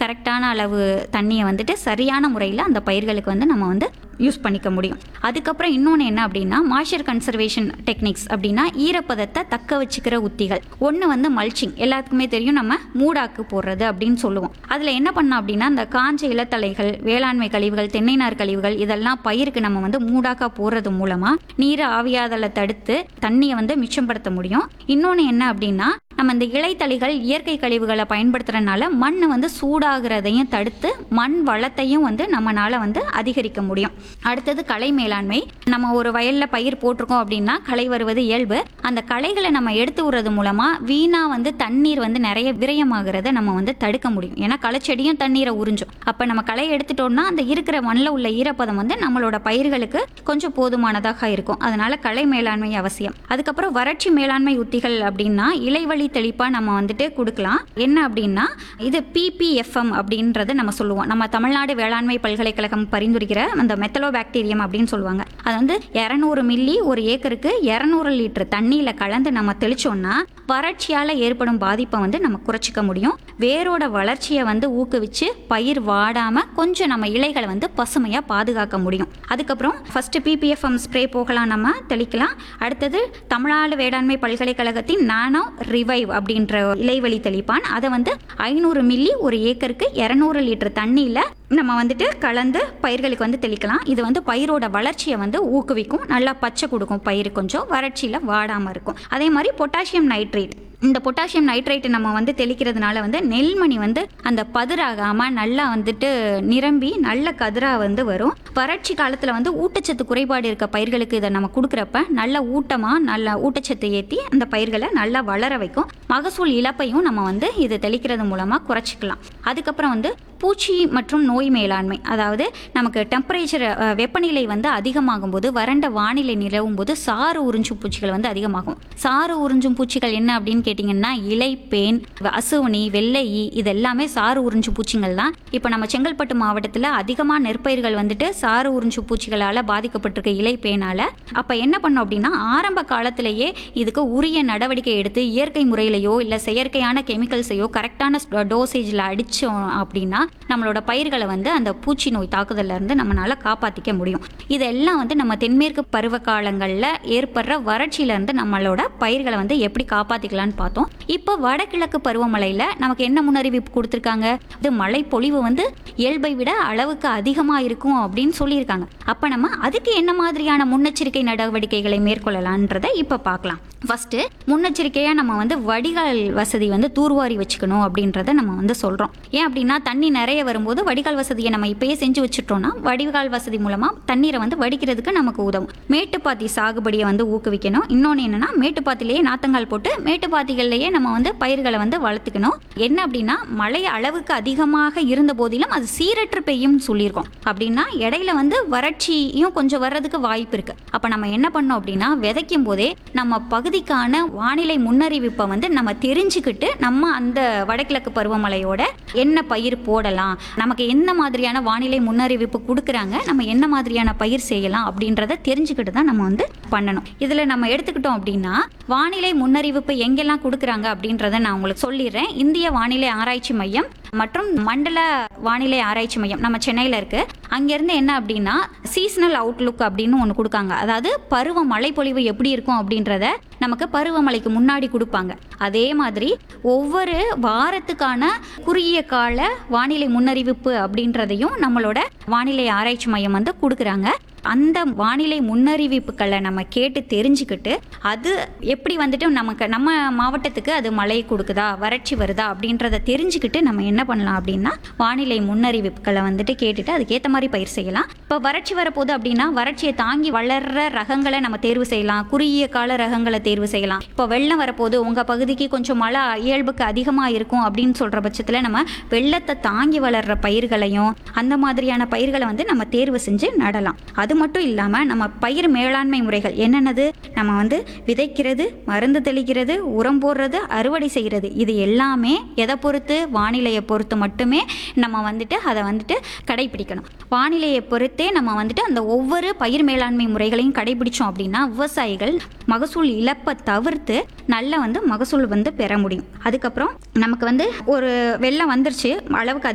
கரெக்டான அளவு தண்ணியை வந்துட்டு சரியான முறையில் அந்த பயிர்களுக்கு வந்து நம்ம வந்து யூஸ் பண்ணிக்க முடியும் அதுக்கப்புறம் இன்னொன்று என்ன அப்படின்னா மாய்ச்சர் கன்சர்வேஷன் டெக்னிக்ஸ் அப்படின்னா ஈரப்பதத்தை தக்க வச்சுக்கிற உத்திகள் ஒன்று வந்து மல்ச்சிங் எல்லாத்துக்குமே தெரியும் நம்ம மூடாக்கு போடுறது அப்படின்னு சொல்லுவோம் அதில் என்ன பண்ணோம் அப்படின்னா அந்த காஞ்ச இலத்தலைகள் வேளாண்மை கழிவுகள் தென்னை நார் கழிவுகள் இதெல்லாம் பயிருக்கு நம்ம வந்து மூடாக்கா போடுறது மூலமாக நீர் ஆவியாதலை தடுத்து தண்ணியை வந்து மிச்சப்படுத்த முடியும் இன்னொன்று என்ன அப்படின்னா நம்ம இந்த இலைத்தளிகள் இயற்கை கழிவுகளை பயன்படுத்துறதுனால மண் வந்து சூடாகிறதையும் தடுத்து மண் வளத்தையும் வந்து நம்மனால வந்து அதிகரிக்க முடியும் அடுத்தது களை மேலாண்மை நம்ம ஒரு வயல்ல பயிர் போட்டிருக்கோம் அப்படின்னா களை வருவது இயல்பு அந்த களைகளை நம்ம எடுத்து விடுறது மூலமா வீணா வந்து தண்ணீர் வந்து நிறைய விரயமாகிறத நம்ம வந்து தடுக்க முடியும் ஏன்னா களைச்செடியும் தண்ணீரை உறிஞ்சும் அப்ப நம்ம களை எடுத்துட்டோம்னா அந்த இருக்கிற மண்ணில் உள்ள ஈரப்பதம் வந்து நம்மளோட பயிர்களுக்கு கொஞ்சம் போதுமானதாக இருக்கும் அதனால களை மேலாண்மை அவசியம் அதுக்கப்புறம் வறட்சி மேலாண்மை உத்திகள் அப்படின்னா இலைவழி தெளிப்பா நம்ம வந்துட்டு கொடுக்கலாம் என்ன அப்படின்னா இது பிபிஎஃப்எம் அப்படின்றத நம்ம சொல்லுவோம் நம்ம தமிழ்நாடு வேளாண்மை பல்கலைக்கழகம் பரிந்துரைக்கிற அந்த மெத்தலோ பாக்டீரியம் அப்படின்னு சொல்லுவாங்க அது வந்து இரநூறு மில்லி ஒரு ஏக்கருக்கு இரநூறு லிட்டர் தண்ணியில கலந்து நம்ம தெளிச்சோம்னா வறட்சியால ஏற்படும் பாதிப்பை வந்து நம்ம குறைச்சிக்க முடியும் வேரோட வளர்ச்சியை வந்து ஊக்குவிச்சு பயிர் வாடாம கொஞ்சம் நம்ம இலைகளை வந்து பசுமையா பாதுகாக்க முடியும் அதுக்கப்புறம் ஃபர்ஸ்ட் பிபிஎஃப்எம் ஸ்ப்ரே போகலாம் நம்ம தெளிக்கலாம் அடுத்தது தமிழ்நாடு வேளாண்மை பல்கலைக்கழகத்தின் நானோ ரிவைவ் அப்படின்ற இலைவழி தெளிப்பான் அதை வந்து ஐநூறு மில்லி ஒரு ஏக்கருக்கு இரநூறு லிட்டர் தண்ணியில் நம்ம வந்துட்டு கலந்து பயிர்களுக்கு வந்து தெளிக்கலாம் இது வந்து பயிரோட வளர்ச்சியை வந்து ஊக்குவிக்கும் நல்லா பச்சை கொடுக்கும் பயிர் கொஞ்சம் வறட்சியில் வாடாமல் இருக்கும் அதே மாதிரி பொட்டாசியம் நைட்ரேட் இந்த பொட்டாசியம் நைட்ரேட் நம்ம வந்து தெளிக்கிறதுனால வந்து நெல்மணி வந்து அந்த பதிராகாமல் நல்லா வந்துட்டு நிரம்பி நல்ல கதிராக வந்து வரும் வறட்சி காலத்தில் வந்து ஊட்டச்சத்து குறைபாடு இருக்க பயிர்களுக்கு இதை நம்ம கொடுக்குறப்ப நல்ல ஊட்டமாக நல்ல ஊட்டச்சத்து ஏற்றி அந்த பயிர்களை நல்லா வளர வைக்கும் மகசூல் இழப்பையும் நம்ம வந்து இது தெளிக்கிறது மூலமாக குறைச்சிக்கலாம் அதுக்கப்புறம் வந்து பூச்சி மற்றும் நோய் மேலாண்மை அதாவது நமக்கு டெம்பரேச்சர் வெப்பநிலை வந்து அதிகமாகும் போது வறண்ட வானிலை நிலவும் போது சாறு உறிஞ்சும் பூச்சிகள் வந்து அதிகமாகும் சாறு உறிஞ்சும் பூச்சிகள் என்ன அப்படின்னு கேட்டிங்கன்னா இலைப்பேன் அசுவனி வெள்ளை ஈ இது எல்லாமே சாறு உறிஞ்சும் பூச்சிகள் தான் இப்போ நம்ம செங்கல்பட்டு மாவட்டத்தில் அதிகமாக நெற்பயிர்கள் வந்துட்டு சாறு உறிஞ்சும் பூச்சிகளால் பாதிக்கப்பட்டிருக்க இலைப்பேனால் அப்போ என்ன பண்ணோம் அப்படின்னா ஆரம்ப காலத்திலேயே இதுக்கு உரிய நடவடிக்கை எடுத்து இயற்கை முறையிலையோ இல்லை செயற்கையான கெமிக்கல்ஸையோ கரெக்டான டோசேஜில் அடித்தோம் அப்படின்னா நம்மளோட பயிர்களை வந்து அந்த பூச்சி நோய் தாக்குதல்ல இருந்து நம்மளால காப்பாற்றிக்க முடியும் இதெல்லாம் வந்து நம்ம தென்மேற்கு பருவ காலங்களில் ஏற்படுற வறட்சியிலேருந்து நம்மளோட பயிர்களை வந்து எப்படி காப்பாற்றிக்கலாம்னு பார்த்தோம் இப்போ வடகிழக்கு பருவமழையில் நமக்கு என்ன முன்னறிவிப்பு கொடுத்துருக்காங்க இது மழை பொழிவு வந்து இயல்பை விட அளவுக்கு அதிகமாக இருக்கும் அப்படின்னு சொல்லியிருக்காங்க அப்போ நம்ம அதுக்கு என்ன மாதிரியான முன்னெச்சரிக்கை நடவடிக்கைகளை மேற்கொள்ளலான்றதை இப்போ பார்க்கலாம் ஃபஸ்ட்டு முன்னெச்சரிக்கையாக நம்ம வந்து வடிகால் வசதி வந்து தூர்வாரி வச்சுக்கணும் அப்படின்றத நம்ம வந்து சொல்கிறோம் ஏன் அப்படின்னா தண்ணி நிறைய வரும்போது வடிகால் வசதியை நம்ம இப்பயே செஞ்சு வச்சுட்டோம்னா வடிகால் வசதி மூலமாக தண்ணீரை வந்து வடிக்கிறதுக்கு நமக்கு உதவும் மேட்டுப்பாத்தி சாகுபடியை வந்து ஊக்குவிக்கணும் இன்னொன்று என்னென்னா மேட்டுப்பாத்திலேயே நாத்தங்கால் போட்டு மேட்டுப்பாத்திகள்லேயே நம்ம வந்து பயிர்களை வந்து வளர்த்துக்கணும் என்ன அப்படின்னா மழை அளவுக்கு அதிகமாக இருந்த போதிலும் அது சீரற்று பெய்யும் சொல்லியிருக்கோம் அப்படின்னா இடையில வந்து வறட்சியும் கொஞ்சம் வர்றதுக்கு வாய்ப்பு இருக்குது அப்போ நம்ம என்ன பண்ணோம் அப்படின்னா விதைக்கும் போதே நம்ம பகுதிக்கான வானிலை முன்னறிவிப்பை வந்து நம்ம தெரிஞ்சுக்கிட்டு நம்ம அந்த வடகிழக்கு பருவமழையோட என்ன பயிர் போடலாம் நமக்கு என்ன மாதிரியான வானிலை முன்னறிவிப்பு கொடுக்குறாங்க நம்ம என்ன மாதிரியான பயிர் செய்யலாம் அப்படின்றத தெரிஞ்சுக்கிட்டு தான் நம்ம வந்து பண்ணணும் இதில் நம்ம எடுத்துக்கிட்டோம் அப்படின்னா வானிலை முன்னறிவிப்பு எங்கெல்லாம் கொடுக்குறாங்க அப்படின்றத நான் உங்களுக்கு சொல்லிடுறேன் இந்திய வானிலை ஆராய்ச்சி மையம் மற்றும் மண்டல வானிலை ஆராய்ச்சி மையம் நம்ம சென்னையில் இருக்கு அங்கேருந்து என்ன அப்படின்னா சீசனல் அவுட்லுக் அப்படின்னு ஒன்று கொடுக்காங்க அதாவது பருவ மழைப்பொழிவு எப்படி இருக்கும் அப்படின்றத நமக்கு பருவமழைக்கு முன்னாடி கொடுப்பாங்க அதே மாதிரி ஒவ்வொரு வாரத்துக்கான குறுகிய கால வானிலை முன்னறிவிப்பு அப்படின்றதையும் நம்மளோட வானிலை ஆராய்ச்சி மையம் வந்து கொடுக்குறாங்க அந்த வானிலை முன்னறிவிப்புகளை நம்ம கேட்டு தெரிஞ்சுக்கிட்டு அது எப்படி வந்துட்டு நமக்கு நம்ம மாவட்டத்துக்கு அது மழை கொடுக்குதா வறட்சி வருதா அப்படின்றத தெரிஞ்சுக்கிட்டு நம்ம என்ன பண்ணலாம் அப்படின்னா வானிலை முன்னறிவிப்புகளை வந்துட்டு கேட்டுட்டு அதுக்கேற்ற மாதிரி பயிர் செய்யலாம் இப்போ வறட்சி வரப்போகுது அப்படின்னா வறட்சியை தாங்கி வளர்ற ரகங்களை நம்ம தேர்வு செய்யலாம் குறுகிய கால ரகங்களை தேர்வு செய்யலாம் இப்போ வெள்ளம் வரப்போகுது உங்கள் பகுதிக்கு கொஞ்சம் மழை இயல்புக்கு அதிகமாக இருக்கும் அப்படின்னு சொல்கிற பட்சத்தில் நம்ம வெள்ளத்தை தாங்கி வளர்ற பயிர்களையும் அந்த மாதிரியான பயிர்களை வந்து நம்ம தேர்வு செஞ்சு நடலாம் அது மட்டும் இல்லாமல் நம்ம பயிர் மேலாண்மை முறைகள் என்னென்னது நம்ம வந்து விதைக்கிறது மருந்து தெளிக்கிறது உரம் போடுறது அறுவடை செய்கிறது இது எல்லாமே எதை பொறுத்து வானிலையை பொறுத்து மட்டுமே நம்ம வந்துட்டு அதை வந்துட்டு கடைபிடிக்கணும் வானிலையை பொறுத்தே நம்ம வந்துட்டு அந்த ஒவ்வொரு பயிர் மேலாண்மை முறைகளையும் கடைபிடிச்சோம் அப்படின்னா விவசாயிகள் மகசூல் இழப்பை தவிர்த்து நல்ல வந்து மகசூல் வந்து பெற முடியும் அதுக்கப்புறம் நமக்கு வந்து ஒரு வெள்ளம் வந்துருச்சு அளவுக்கு